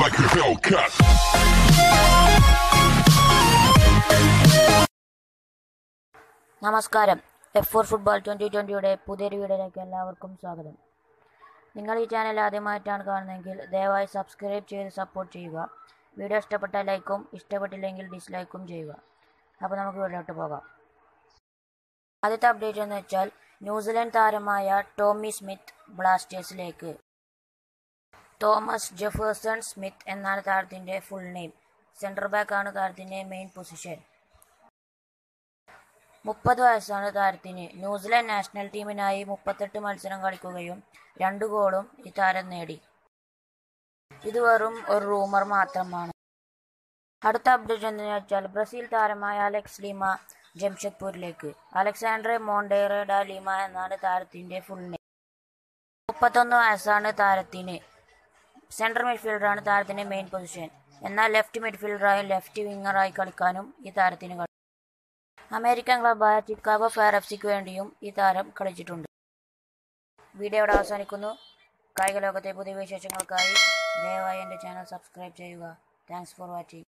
like a Hellcat. നമസ്കാരം F four football twenty ട്വൻ്റിയുടെ പുതിയൊരു വീഡിയോയിലേക്ക് എല്ലാവർക്കും സ്വാഗതം നിങ്ങൾ ഈ ചാനൽ ആദ്യമായിട്ടാണ് കാണുന്നതെങ്കിൽ ദയവായി സബ്സ്ക്രൈബ് ചെയ്ത് സപ്പോർട്ട് ചെയ്യുക വീഡിയോ ഇഷ്ടപ്പെട്ടാൽ ലൈക്കും ഇഷ്ടപ്പെട്ടില്ലെങ്കിൽ ഡിസ്ലൈക്കും ചെയ്യുക അപ്പോൾ നമുക്ക് വീഡിയോട്ട് പോകാം ആദ്യത്തെ അപ്ഡേറ്റ് എന്ന് വെച്ചാൽ ന്യൂസിലൻഡ് താരമായ ടോമി സ്മിത്ത് ബ്ലാസ്റ്റേഴ്സിലേക്ക് തോമസ് ജെഫേഴ്സൺ സ്മിത്ത് എന്നാണ് താരത്തിൻ്റെ ഫുൾ നെയിം സെൻറ്റർ ബാക്കാണ് താരത്തിൻ്റെ മെയിൻ പൊസിഷൻ മുപ്പത് വയസ്സാണ് താരത്തിന് ന്യൂസിലാൻഡ് നാഷണൽ ടീമിനായി മുപ്പത്തെട്ട് മത്സരം കളിക്കുകയും രണ്ട് ഗോളും ഈ താരം നേടി ഇത് വെറും ഒരു റൂമർ മാത്രമാണ് അടുത്ത അപ്ഡേറ്റ് എന്തെന്ന് വെച്ചാൽ ബ്രസീൽ താരമായ അലക്സ് ലീമ ജംഷഡ്പൂരിലേക്ക് അലക്സാണ്ടറെ മോണ്ടേറെ ഡ ലീമ എന്നാണ് താരത്തിന്റെ ഫുൾ നെയിം മുപ്പത്തൊന്ന് വയസ്സാണ് താരത്തിന് സെൻട്രൽ മിഡ്ഫീൽഡറാണ് താരത്തിന്റെ മെയിൻ പൊസിഷൻ എന്നാൽ ലെഫ്റ്റ് മിഡ്ഫീൽഡറായും ലെഫ്റ്റ് വിങ്ങറായി കളിക്കാനും ഈ താരത്തിന് കഴിയും അമേരിക്കൻ ക്ലബായ ചിക്കാഗോ ഫയർ എഫ് സിക്ക് വേണ്ടിയും ഈ താരം കളിച്ചിട്ടുണ്ട് വീഡിയോ ഇവിടെ അവസാനിക്കുന്നു കായിക ലോകത്തെ പുതിയ വിശേഷങ്ങൾക്കായി ദയവായി എൻ്റെ ചാനൽ സബ്സ്ക്രൈബ് ചെയ്യുക താങ്ക്സ് ഫോർ വാച്ചിങ്